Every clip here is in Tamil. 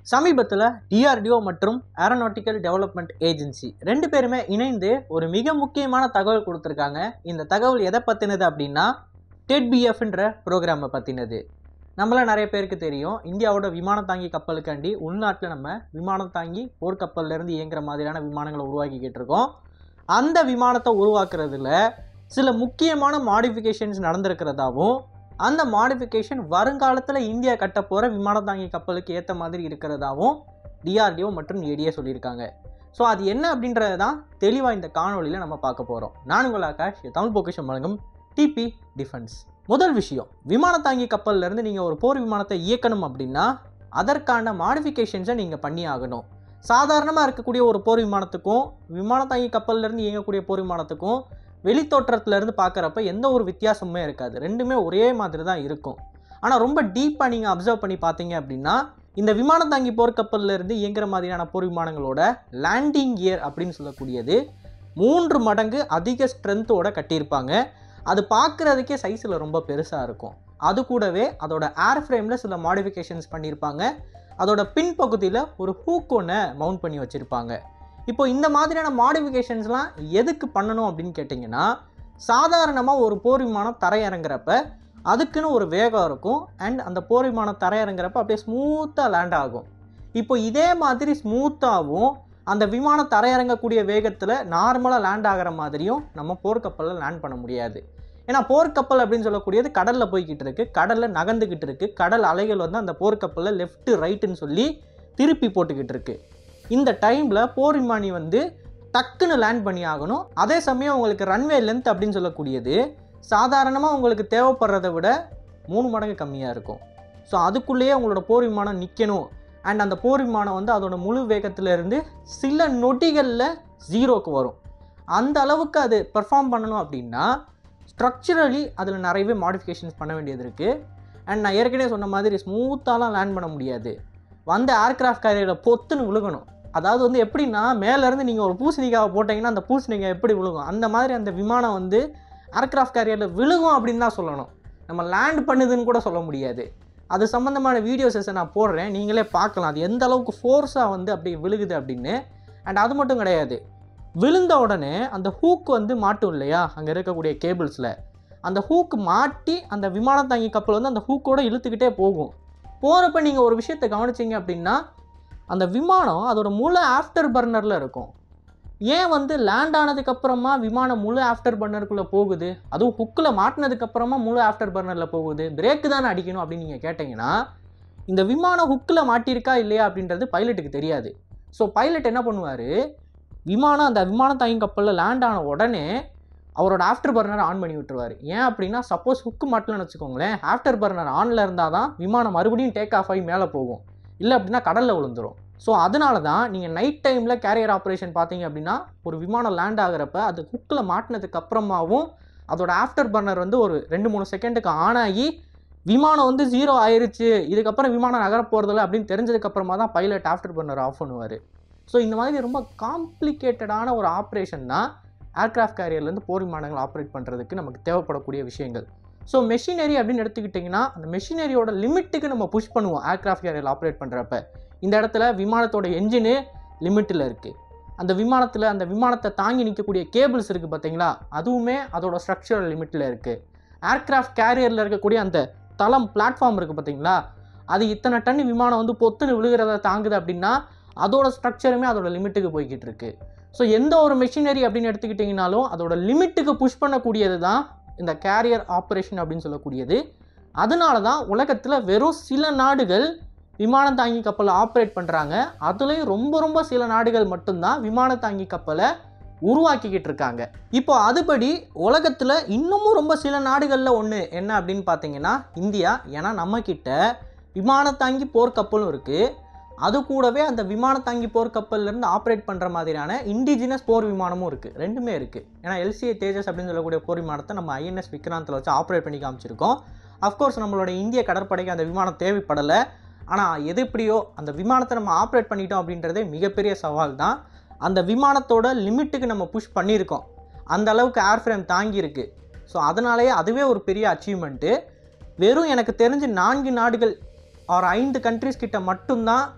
சமீபத்தில் டிஆர்டிஓ மற்றும் ஏரோநாட்டிக்கல் டெவலப்மெண்ட் ஏஜென்சி ரெண்டு பேருமே இணைந்து ஒரு மிக முக்கியமான தகவல் கொடுத்துருக்காங்க இந்த தகவல் எதை பற்றினது அப்படின்னா டெட்பிஎஃப்ன்ற ப்ரோக்ராமை பற்றினது நம்மள நிறைய பேருக்கு தெரியும் இந்தியாவோட விமானம் தாங்கி கப்பலுக்காண்டி உள்நாட்டில் நம்ம விமானம் தாங்கி போர்க்கப்பல்ல இருந்து இயங்குற மாதிரியான விமானங்களை உருவாக்கிக்கிட்டு இருக்கோம் அந்த விமானத்தை உருவாக்குறதுல சில முக்கியமான மாடிஃபிகேஷன்ஸ் நடந்திருக்கிறதாவும் அந்த மாடிஃபிகேஷன் வருங்காலத்தில் இந்தியா கட்ட போகிற விமானம் தாங்கி கப்பலுக்கு ஏற்ற மாதிரி இருக்கிறதாவும் டிஆர்டிஓ மற்றும் ஏடிஏ சொல்லியிருக்காங்க ஸோ அது என்ன அப்படின்றது தான் தெளிவாக இந்த காணொலியில் நம்ம பார்க்க போகிறோம் நான் உங்கள் ஆகாஷ் இது தமிழ் பொக்கிஷம் வழங்கும் டிபி டிஃபென்ஸ் முதல் விஷயம் விமான தாங்கி கப்பல்ல இருந்து நீங்கள் ஒரு போர் விமானத்தை இயக்கணும் அப்படின்னா அதற்கான மாடிஃபிகேஷன்ஸை நீங்கள் பண்ணி ஆகணும் சாதாரணமாக இருக்கக்கூடிய ஒரு போர் விமானத்துக்கும் விமான தாங்கி கப்பல்ல இருந்து இயங்கக்கூடிய போர் விமானத்துக்கும் வெளித்தோற்றத்துல இருந்து பார்க்குறப்ப எந்த ஒரு வித்தியாசமுமே இருக்காது ரெண்டுமே ஒரே மாதிரி தான் இருக்கும் ஆனால் ரொம்ப டீப்பாக நீங்கள் அப்சர்வ் பண்ணி பார்த்தீங்க அப்படின்னா இந்த விமானம் தாங்கி போர்க்கப்பல்ல இருந்து இயங்குற மாதிரியான போர் விமானங்களோட லேண்டிங் கியர் அப்படின்னு சொல்லக்கூடியது மூன்று மடங்கு அதிக ஸ்ட்ரென்த்தோட கட்டியிருப்பாங்க அது பார்க்குறதுக்கே சைஸில் ரொம்ப பெருசாக இருக்கும் அது கூடவே அதோட ஏர் ஃப்ரேமில் சில மாடிஃபிகேஷன்ஸ் பண்ணியிருப்பாங்க அதோட பின்பகுதியில் ஒரு ஹூக் ஒன்று மவுண்ட் பண்ணி வச்சுருப்பாங்க இப்போ இந்த மாதிரியான மாடிஃபிகேஷன்ஸ்லாம் எதுக்கு பண்ணணும் அப்படின்னு கேட்டிங்கன்னா சாதாரணமாக ஒரு போர் விமானம் தரையிறங்குறப்ப அதுக்குன்னு ஒரு வேகம் இருக்கும் அண்ட் அந்த போர் விமானம் தரையிறங்குறப்ப அப்படியே ஸ்மூத்தாக லேண்ட் ஆகும் இப்போ இதே மாதிரி ஸ்மூத்தாகவும் அந்த விமானம் தரையிறங்கக்கூடிய வேகத்தில் நார்மலாக லேண்ட் ஆகிற மாதிரியும் நம்ம போர்க்கப்பலில் லேண்ட் பண்ண முடியாது ஏன்னா போர்க்கப்பல் அப்படின்னு சொல்லக்கூடியது கடலில் போய்கிட்டு இருக்கு கடலில் நகர்ந்துக்கிட்டு இருக்கு கடல் அலைகள் வந்து அந்த போர்க்கப்பலில் லெஃப்ட் ரைட்டுன்னு சொல்லி திருப்பி போட்டுக்கிட்டு இருக்கு இந்த டைமில் போர் விமானி வந்து டக்குன்னு லேண்ட் பண்ணி ஆகணும் அதே சமயம் உங்களுக்கு ரன்வே லென்த் அப்படின்னு சொல்லக்கூடியது சாதாரணமாக உங்களுக்கு தேவைப்படுறதை விட மூணு மடங்கு கம்மியாக இருக்கும் ஸோ அதுக்குள்ளேயே உங்களோட போர் விமானம் நிற்கணும் அண்ட் அந்த போர் விமானம் வந்து அதோட முழு வேகத்துல இருந்து சில நொடிகளில் ஜீரோக்கு வரும் அந்த அளவுக்கு அது பெர்ஃபார்ம் பண்ணணும் அப்படின்னா ஸ்ட்ரக்சரலி அதில் நிறையவே மாடிஃபிகேஷன்ஸ் பண்ண வேண்டியது இருக்குது அண்ட் நான் ஏற்கனவே சொன்ன மாதிரி ஸ்மூத்தாலாம் லேண்ட் பண்ண முடியாது வந்த ஏர்க்ராஃப்ட் கேரியரில் பொத்துன்னு விழுகணும் அதாவது வந்து எப்படின்னா மேலேருந்து நீங்கள் ஒரு பூசணிக்காவை போட்டிங்கன்னா அந்த பூசணிக்காய் எப்படி விழுகும் அந்த மாதிரி அந்த விமானம் வந்து ஏர்க்ராஃப்ட் கேரியரில் விழுகும் அப்படின்னு தான் சொல்லணும் நம்ம லேண்ட் பண்ணுதுன்னு கூட சொல்ல முடியாது அது சம்மந்தமான வீடியோஸை நான் போடுறேன் நீங்களே பார்க்கலாம் அது எந்த அளவுக்கு ஃபோர்ஸாக வந்து அப்படி விழுகுது அப்படின்னு அண்ட் அது மட்டும் கிடையாது விழுந்த உடனே அந்த ஹூக் வந்து மாட்டும் இல்லையா அங்கே இருக்கக்கூடிய கேபிள்ஸில் அந்த ஹூக் மாட்டி அந்த விமானம் தாங்கி கப்பல் வந்து அந்த ஹூக்கோட இழுத்துக்கிட்டே போகும் போகிறப்ப நீங்கள் ஒரு விஷயத்தை கவனிச்சிங்க அப்படின்னா அந்த விமானம் அதோட முழு ஆஃப்டர் பர்னரில் இருக்கும் ஏன் வந்து லேண்ட் ஆனதுக்கப்புறமா விமானம் முழு ஆஃப்டர் பர்னருக்குள்ளே போகுது அதுவும் ஹுக்கில் மாட்டினதுக்கப்புறமா முழு ஆஃப்டர் பர்னரில் போகுது பிரேக்கு தானே அடிக்கணும் அப்படின்னு நீங்கள் கேட்டிங்கன்னா இந்த விமானம் ஹுக்கில் மாட்டியிருக்கா இல்லையா அப்படின்றது பைலட்டுக்கு தெரியாது ஸோ பைலட் என்ன பண்ணுவார் விமானம் அந்த விமானம் தாங்கி கப்பலில் லேண்ட் ஆன உடனே அவரோட ஆஃப்டர் பர்னர் ஆன் பண்ணி விட்டுருவார் ஏன் அப்படின்னா சப்போஸ் ஹுக்கு மாட்டலன்னு வச்சுக்கோங்களேன் ஆஃப்டர் பர்னர் ஆனில் இருந்தால் தான் விமானம் மறுபடியும் டேக் ஆஃப் ஆகி மேலே போகும் இல்லை அப்படின்னா கடலில் விழுந்துரும் ஸோ அதனால தான் நீங்கள் நைட் டைமில் கேரியர் ஆப்ரேஷன் பார்த்தீங்க அப்படின்னா ஒரு விமானம் லேண்ட் ஆகிறப்ப அது ஹுக்கில் மாட்டினதுக்கு அப்புறமாவும் அதோட ஆஃப்டர் பர்னர் வந்து ஒரு ரெண்டு மூணு செகண்டுக்கு ஆன் ஆகி விமானம் வந்து ஜீரோ ஆயிருச்சு இதுக்கப்புறம் விமானம் நகர போகிறதில்ல அப்படின்னு தெரிஞ்சதுக்கப்புறமா தான் பைலட் ஆஃப்டர் பர்னர் ஆஃப் பண்ணுவார் ஸோ இந்த மாதிரி ரொம்ப காம்ப்ளிகேட்டடான ஒரு ஆப்ரேஷன் தான் ஏர்க்ராஃப்ட் கேரியர்லேருந்து போர் விமானங்கள் ஆப்ரேட் பண்ணுறதுக்கு நமக்கு தேவைப்படக்கூடிய விஷயங்கள் ஸோ மெஷினரி அப்படின்னு எடுத்துக்கிட்டிங்கன்னா அந்த மெஷினரியோட லிமிட்டுக்கு நம்ம புஷ் பண்ணுவோம் ஏர்க்ராஃப்ட் கேரியர் ஆப்ரேட் பண்ணுறப்ப இந்த இடத்துல விமானத்தோட என்ஜினு லிமிட்டில் இருக்குது அந்த விமானத்தில் அந்த விமானத்தை தாங்கி நிற்கக்கூடிய கேபிள்ஸ் இருக்குது பார்த்தீங்களா அதுவுமே அதோட ஸ்ட்ரக்சரல் லிமிட்டில் இருக்குது ஏர்க்ராஃப்ட் கேரியரில் இருக்கக்கூடிய அந்த தளம் பிளாட்ஃபார்ம் இருக்குது பார்த்தீங்களா அது இத்தனை டன் விமானம் வந்து பொத்துன்னு விழுகிறத தாங்குது அப்படின்னா அதோட ஸ்ட்ரக்சருமே அதோட லிமிட்டுக்கு போய்கிட்டு இருக்கு ஸோ எந்த ஒரு மெஷினரி அப்படின்னு எடுத்துக்கிட்டிங்கனாலும் அதோட லிமிட்டுக்கு புஷ் பண்ணக்கூடியது தான் இந்த கேரியர் ஆப்ரேஷன் அப்படின்னு சொல்லக்கூடியது அதனால தான் உலகத்தில் வெறும் சில நாடுகள் விமானம் தாங்கி கப்பலை ஆப்ரேட் பண்ணுறாங்க அதுலேயும் ரொம்ப ரொம்ப சில நாடுகள் மட்டும்தான் விமான தாங்கி கப்பலை உருவாக்கிக்கிட்டு இருக்காங்க இப்போ அதுபடி உலகத்தில் இன்னமும் ரொம்ப சில நாடுகளில் ஒன்று என்ன அப்படின்னு பார்த்தீங்கன்னா இந்தியா ஏன்னா நம்மக்கிட்ட விமான தாங்கி போர்க்கப்பலும் இருக்குது அது கூடவே அந்த விமான தாங்கி போர்க்கப்பல்லேருந்து ஆப்ரேட் பண்ணுற மாதிரியான இண்டிஜினஸ் போர் விமானமும் இருக்குது ரெண்டுமே இருக்குது ஏன்னா எல்சிஏ தேஜஸ் அப்படின்னு சொல்லக்கூடிய போர் விமானத்தை நம்ம ஐஎன்எஸ் விக்ராந்தில் வச்சு ஆப்ரேட் பண்ணி காமிச்சிருக்கோம் அஃப்கோர்ஸ் நம்மளோட இந்திய கடற்படைக்கு அந்த விமானம் தேவைப்படலை ஆனால் எது எப்படியோ அந்த விமானத்தை நம்ம ஆப்ரேட் பண்ணிட்டோம் அப்படின்றதே மிகப்பெரிய சவால் தான் அந்த விமானத்தோட லிமிட்டுக்கு நம்ம புஷ் பண்ணியிருக்கோம் அந்த அளவுக்கு ஏர் ஃப்ரேம் தாங்கியிருக்கு ஸோ அதனாலேயே அதுவே ஒரு பெரிய அச்சீவ்மெண்ட்டு வெறும் எனக்கு தெரிஞ்சு நான்கு நாடுகள் ஆர் ஐந்து கண்ட்ரிஸ் கிட்ட மட்டும்தான்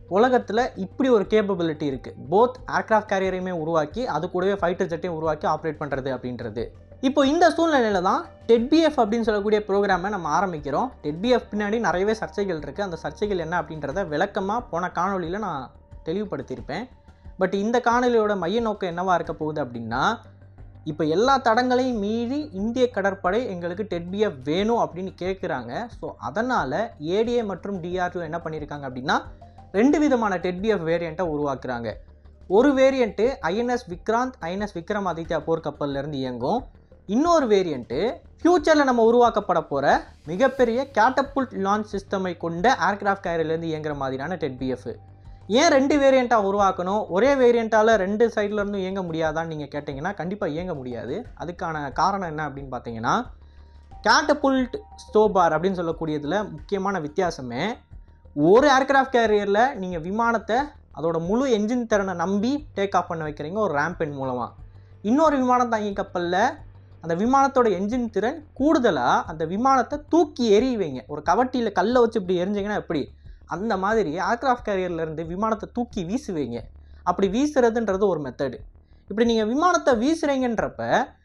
உலகத்தில் இப்படி ஒரு கேப்பபிலிட்டி இருக்குது போத் ஏர்க்ராஃப்ட் கேரியரையுமே உருவாக்கி அது கூடவே ஃபைட்டர் ஜெட்டையும் உருவாக்கி ஆப்ரேட் பண்ணுறது அப்படின்றது இப்போ இந்த சூழ்நிலையில தான் டெட்பிஎஃப் அப்படின்னு சொல்லக்கூடிய ப்ரோக்ராமை நம்ம ஆரம்பிக்கிறோம் டெட்பிஎஃப் பின்னாடி நிறையவே சர்ச்சைகள் இருக்குது அந்த சர்ச்சைகள் என்ன அப்படின்றத விளக்கமாக போன காணொலியில் நான் தெளிவுபடுத்தியிருப்பேன் பட் இந்த காணொலியோட மைய நோக்கம் என்னவா இருக்க போகுது அப்படின்னா இப்போ எல்லா தடங்களையும் மீறி இந்திய கடற்படை எங்களுக்கு டெட்பிஎஃப் வேணும் அப்படின்னு கேட்குறாங்க ஸோ அதனால் ஏடிஏ மற்றும் டிஆர்டிஓ என்ன பண்ணியிருக்காங்க அப்படின்னா ரெண்டு விதமான டெட்பிஎஃப் வேரியண்ட்டை உருவாக்குறாங்க ஒரு variant INS Vikrant INS Vikramaditya போர்க்கப்பல்லேருந்து இயங்கும் இன்னொரு வேரியண்ட்டு ஃப்யூச்சரில் நம்ம உருவாக்கப்பட போகிற மிகப்பெரிய கேட்டபுல்ட் லான்ச் சிஸ்டமை கொண்ட ஏர்கிராஃப்ட் கேரியர்லேருந்து இயங்குற மாதிரியான டெட்பிஎஃப் ஏன் ரெண்டு வேரியண்ட்டாக உருவாக்கணும் ஒரே வேரியண்ட்டால் ரெண்டு சைடில் இருந்தும் இயங்க முடியாதான்னு நீங்கள் கேட்டிங்கன்னா கண்டிப்பாக இயங்க முடியாது அதுக்கான காரணம் என்ன அப்படின்னு பார்த்தீங்கன்னா கேட்டபுல்ட் ஸ்டோபார் அப்படின்னு சொல்லக்கூடியதில் முக்கியமான வித்தியாசமே ஒரு ஏர்கிராஃப்ட் கேரியரில் நீங்கள் விமானத்தை அதோட முழு என்ஜின் திறனை நம்பி டேக் ஆஃப் பண்ண வைக்கிறீங்க ஒரு ரேம்பென் மூலமாக இன்னொரு விமானம் தாங்கி கப்பலில் அந்த விமானத்தோட என்ஜின் திறன் கூடுதலாக அந்த விமானத்தை தூக்கி எறிவீங்க ஒரு கவட்டியில் கல்லை வச்சு இப்படி எரிஞ்சிங்கன்னா எப்படி அந்த மாதிரி ஏர்க்ராஃப்ட் கேரியர்லேருந்து விமானத்தை தூக்கி வீசுவீங்க அப்படி வீசுறதுன்றது ஒரு மெத்தடு இப்படி நீங்கள் விமானத்தை வீசுறீங்கன்றப்ப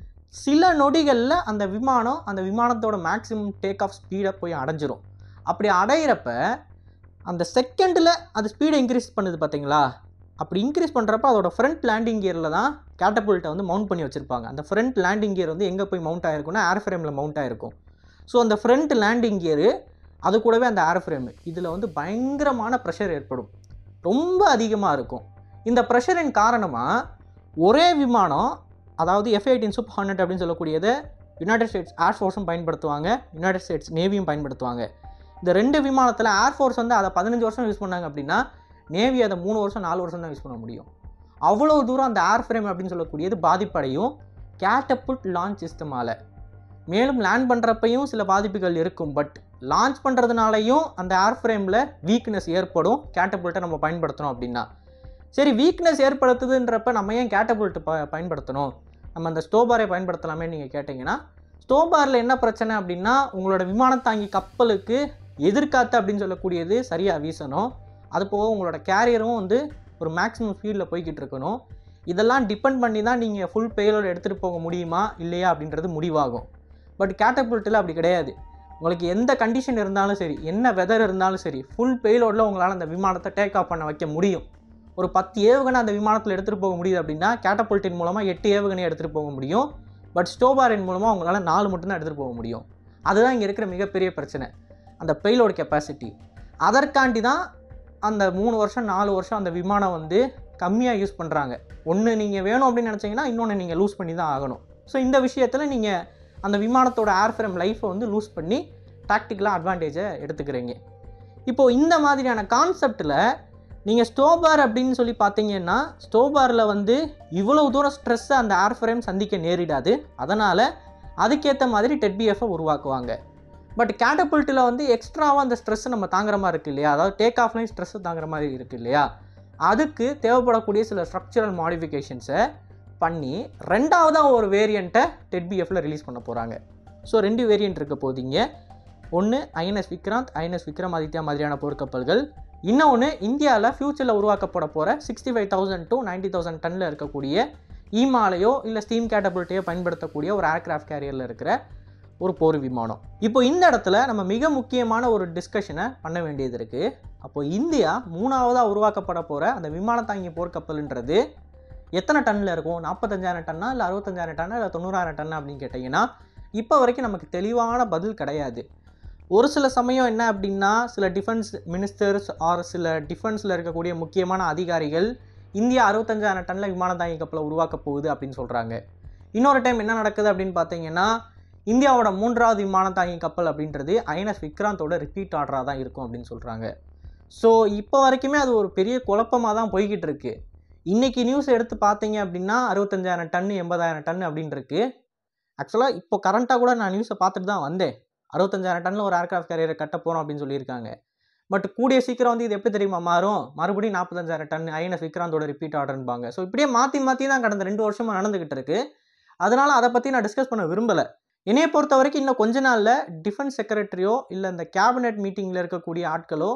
சில நொடிகளில் அந்த விமானம் அந்த விமானத்தோட மேக்ஸிமம் டேக் ஆஃப் ஸ்பீடை போய் அடைஞ்சிரும் அப்படி அடையிறப்ப அந்த செகண்டில் அது ஸ்பீடை இன்க்ரீஸ் பண்ணுது பார்த்தீங்களா அப்படி இன்க்ரீஸ் பண்ணுறப்ப அதோட ஃப்ரண்ட் லேண்டிங் கியரில் தான் கேட்டபுல்ட்டை வந்து மவுண்ட் பண்ணி வச்சுருப்பாங்க அந்த ஃப்ரண்ட் லேண்டிங் கியர் வந்து எங்கே போய் மவுண்ட் ஆகிருக்குன்னா ஏர் ஃப்ரேமில் மவுண்ட் ஆகிருக்கும் ஸோ அந்த ஃப்ரண்ட் லேண்டிங் கியரு அது கூடவே அந்த ஏர் ஃப்ரேமு இதில் வந்து பயங்கரமான ப்ரெஷர் ஏற்படும் ரொம்ப அதிகமாக இருக்கும் இந்த ப்ரெஷரின் காரணமாக ஒரே விமானம் அதாவது எஃப் எயிட்டின் சூப் ஹண்ட்ரட் அப்படின்னு சொல்லக்கூடியதை யுனைடெட் ஸ்டேட்ஸ் ஏர்ஃபோர்ஸும் பயன்படுத்துவாங்க யுனைடெட் ஸ்டேட்ஸ் நேவியும் பயன்படுத்துவாங்க இந்த ரெண்டு விமானத்தில் ஏர்ஃபோர்ஸ் வந்து அதை பதினஞ்சு வருஷம் யூஸ் பண்ணாங்க அப்படின்னா நேவி அதை மூணு வருஷம் நாலு வருஷம் தான் யூஸ் பண்ண முடியும் அவ்வளோ தூரம் அந்த ஏர் ஃப்ரேம் அப்படின்னு சொல்லக்கூடியது பாதிப்படையும் கேட்டபுல்ட் லான்ச் சிஸ்டமால் மேலும் லேண்ட் பண்ணுறப்பையும் சில பாதிப்புகள் இருக்கும் பட் லான்ச் பண்ணுறதுனாலையும் அந்த ஏர் ஃப்ரேமில் வீக்னஸ் ஏற்படும் கேட்டபுல்ட்டை நம்ம பயன்படுத்தணும் அப்படின்னா சரி வீக்னஸ் ஏற்படுத்துதுன்றப்ப நம்ம ஏன் கேட்டபுல்ட் ப பயன்படுத்தணும் நம்ம அந்த ஸ்டோபாரை பயன்படுத்தலாமே நீங்கள் கேட்டிங்கன்னா ஸ்டோபாரில் என்ன பிரச்சனை அப்படின்னா உங்களோட விமானம் தாங்கி கப்பலுக்கு எதிர்காத்து அப்படின்னு சொல்லக்கூடியது சரியாக வீசணும் அது போக உங்களோட கேரியரும் வந்து ஒரு மேக்ஸிமம் ஸ்பீடில் போய்கிட்டு இருக்கணும் இதெல்லாம் டிபெண்ட் பண்ணி தான் நீங்கள் ஃபுல் பேலோடு எடுத்துகிட்டு போக முடியுமா இல்லையா அப்படின்றது முடிவாகும் பட் கேட்டபுல்ட்டில் அப்படி கிடையாது உங்களுக்கு எந்த கண்டிஷன் இருந்தாலும் சரி என்ன வெதர் இருந்தாலும் சரி ஃபுல் பேலோடில் உங்களால் அந்த விமானத்தை டேக் ஆஃப் பண்ண வைக்க முடியும் ஒரு பத்து ஏவுகணை அந்த விமானத்தில் எடுத்துகிட்டு போக முடியுது அப்படின்னா கேட்டபுல்ட்டின் மூலமாக எட்டு ஏவுகணை எடுத்துகிட்டு போக முடியும் பட் ஸ்டோபாரின் மூலமாக உங்களால் நாலு மட்டும்தான் எடுத்துகிட்டு போக முடியும் அதுதான் இங்கே இருக்கிற மிகப்பெரிய பிரச்சனை அந்த பெயிலோட கெப்பாசிட்டி அதற்காண்டி தான் அந்த மூணு வருஷம் நாலு வருஷம் அந்த விமானம் வந்து கம்மியாக யூஸ் பண்ணுறாங்க ஒன்று நீங்கள் வேணும் அப்படின்னு நினச்சிங்கன்னா இன்னொன்று நீங்கள் லூஸ் பண்ணி தான் ஆகணும் ஸோ இந்த விஷயத்தில் நீங்கள் அந்த விமானத்தோட ஏர் ஃப்ரேம் லைஃப்பை வந்து லூஸ் பண்ணி டாக்டிக்கலாக அட்வான்டேஜை எடுத்துக்கிறீங்க இப்போது இந்த மாதிரியான கான்செப்டில் நீங்கள் ஸ்டோபார் அப்படின்னு சொல்லி பார்த்தீங்கன்னா ஸ்டோபாரில் வந்து இவ்வளோ தூரம் ஸ்ட்ரெஸ்ஸை அந்த ஏர் ஃப்ரேம் சந்திக்க நேரிடாது அதனால் அதுக்கேற்ற மாதிரி டெட்பிஎஃப்பை உருவாக்குவாங்க பட் கேட்டபுல்ட்டில் வந்து எக்ஸ்ட்ராவாக அந்த ஸ்ட்ரெஸ்ஸை நம்ம தாங்குற மாதிரி இருக்குது இல்லையா அதாவது டேக் ஆஃப்லையும் ஸ்ட்ரெஸ்ஸை தாங்குற மாதிரி இருக்குது இல்லையா அதுக்கு தேவைப்படக்கூடிய சில ஸ்ட்ரக்சரல் மாடிஃபிகேஷன்ஸை பண்ணி ரெண்டாவதாக ஒரு வேரியண்ட்டை டெட்பிஎஃப்ல ரிலீஸ் பண்ண போகிறாங்க ஸோ ரெண்டு வேரியண்ட் இருக்க போதிங்க ஒன்று ஐஎன்எஸ் விக்ராந்த் ஐஎன்எஸ் விக்ரமாதித்யா மாதிரியான போர்க்கப்பல்கள் இன்னொன்று இந்தியாவில் ஃப்யூச்சரில் உருவாக்கப்பட போகிற sixty five thousand to ninety thousand டன்னில் இருக்கக்கூடிய ஈமாலையோ இல்லை ஸ்டீம் கேட்டபிலிட்டியோ பயன்படுத்தக்கூடிய ஒரு ஏர்கிராஃப்ட் கேரியரில் இருக்கிற ஒரு போர் விமானம் இப்போ இந்த இடத்துல நம்ம மிக முக்கியமான ஒரு டிஸ்கஷனை பண்ண வேண்டியது இருக்குது அப்போ இந்தியா மூணாவதாக உருவாக்கப்பட போகிற அந்த விமான தாங்கி போர்க்கப்பல்ன்றது எத்தனை டன்னில் இருக்கும் நாற்பத்தஞ்சாயிரம் டன்னா இல்லை அறுபத்தஞ்சாயிரம் டன்னா இல்லை தொண்ணூறாயிரம் டன்னா அப்படின்னு கேட்டிங்கன்னா இப்போ வரைக்கும் நமக்கு தெளிவான பதில் கிடையாது ஒரு சில சமயம் என்ன அப்படின்னா சில டிஃபென்ஸ் மினிஸ்டர்ஸ் ஆர் சில டிஃபென்ஸில் இருக்கக்கூடிய முக்கியமான அதிகாரிகள் இந்தியா அறுபத்தஞ்சாயிரம் டன்னில் விமான தாங்கி கப்பலை உருவாக்க போகுது அப்படின்னு சொல்கிறாங்க இன்னொரு டைம் என்ன நடக்குது அப்படின்னு பார்த்தீங்கன்னா இந்தியாவோட மூன்றாவது விமான தாங்கி கப்பல் அப்படின்றது ஐஎன்எஸ் விக்ராந்தோட ரிப்பீட் ஆர்டராக தான் இருக்கும் அப்படின்னு சொல்கிறாங்க ஸோ இப்போ வரைக்குமே அது ஒரு பெரிய குழப்பமாக தான் போய்கிட்டு இருக்கு இன்றைக்கி நியூஸ் எடுத்து பார்த்தீங்க அப்படின்னா அறுபத்தஞ்சாயிரம் டன்னு எண்பதாயிரம் டன் அப்படின்னு இருக்கு ஆக்சுவலாக இப்போ கரண்ட்டாக கூட நான் நியூஸை பார்த்துட்டு தான் வந்தேன் அறுபத்தஞ்சாயிரம் டன்னில் ஒரு ஏர்க்ராஃப்ட் கேரியரை கட்ட போகிறோம் அப்படின்னு சொல்லியிருக்காங்க பட் கூடிய சீக்கிரம் வந்து இது எப்படி தெரியுமா மாறும் மறுபடியும் நாற்பத்தஞ்சாயிரம் டன் ஐஎன்எஸ் விக்ராந்தோட ரிப்பீட் ஆர்டர்ன்பாங்க ஸோ இப்படியே மாற்றி மாற்றி தான் கடந்த ரெண்டு வருஷமாக நடந்துக்கிட்டு இருக்கு அதனால் அதை பற்றி நான் டிஸ்கஸ் பண்ண விரும்பலை என்னையை பொறுத்த வரைக்கும் இன்னும் கொஞ்ச நாளில் டிஃபென்ஸ் செக்ரட்டரியோ இல்லை இந்த கேபினெட் மீட்டிங்கில் இருக்கக்கூடிய ஆட்களோ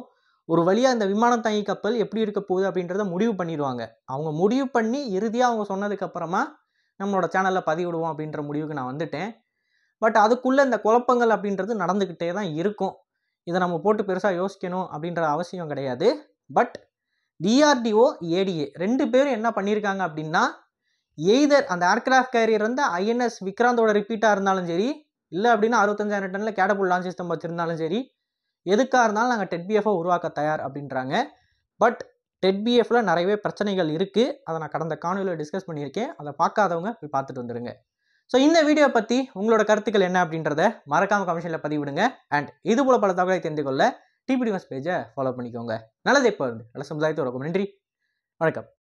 ஒரு வழியாக இந்த விமானம் தாங்கி கப்பல் எப்படி இருக்க போகுது அப்படின்றத முடிவு பண்ணிடுவாங்க அவங்க முடிவு பண்ணி இறுதியாக அவங்க சொன்னதுக்கப்புறமா நம்மளோட சேனலில் பதிவிடுவோம் அப்படின்ற முடிவுக்கு நான் வந்துட்டேன் பட் அதுக்குள்ளே இந்த குழப்பங்கள் அப்படின்றது நடந்துக்கிட்டே தான் இருக்கும் இதை நம்ம போட்டு பெருசாக யோசிக்கணும் அப்படின்ற அவசியம் கிடையாது பட் டிஆர்டிஓ ஏடிஏ ரெண்டு பேரும் என்ன பண்ணியிருக்காங்க அப்படின்னா எய்தர் அந்த ஏர்கிராஃப்ட் கேரியர் வந்து ஐஎன்எஸ் விக்ராந்தோட ரிப்பீட்டாக இருந்தாலும் சரி இல்லை அப்படின்னா அறுபத்தஞ்சாயிரம் டன்னில் கேடபுல் லான்ச் சிஸ்டம் வச்சுருந்தாலும் சரி எதுக்காக இருந்தாலும் நாங்கள் டெட்பிஎஃபை உருவாக்க தயார் அப்படின்றாங்க பட் டெட்பிஎஃப்ல நிறையவே பிரச்சனைகள் இருக்குது அதை நான் கடந்த காணொலியில் டிஸ்கஸ் பண்ணியிருக்கேன் அதை பார்க்காதவங்க போய் பார்த்துட்டு வந்துடுங்க ஸோ இந்த வீடியோ பற்றி உங்களோட கருத்துக்கள் என்ன அப்படின்றத மறக்காமல் கமிஷனில் பதிவிடுங்க அண்ட் இது போல பல தகவலை தெரிந்து கொள்ள டிபிடிஎஸ் பேஜை ஃபாலோ பண்ணிக்கோங்க நல்லது இப்போ இருந்து நல்ல சமுதாயத்தோட நன்றி வணக்கம்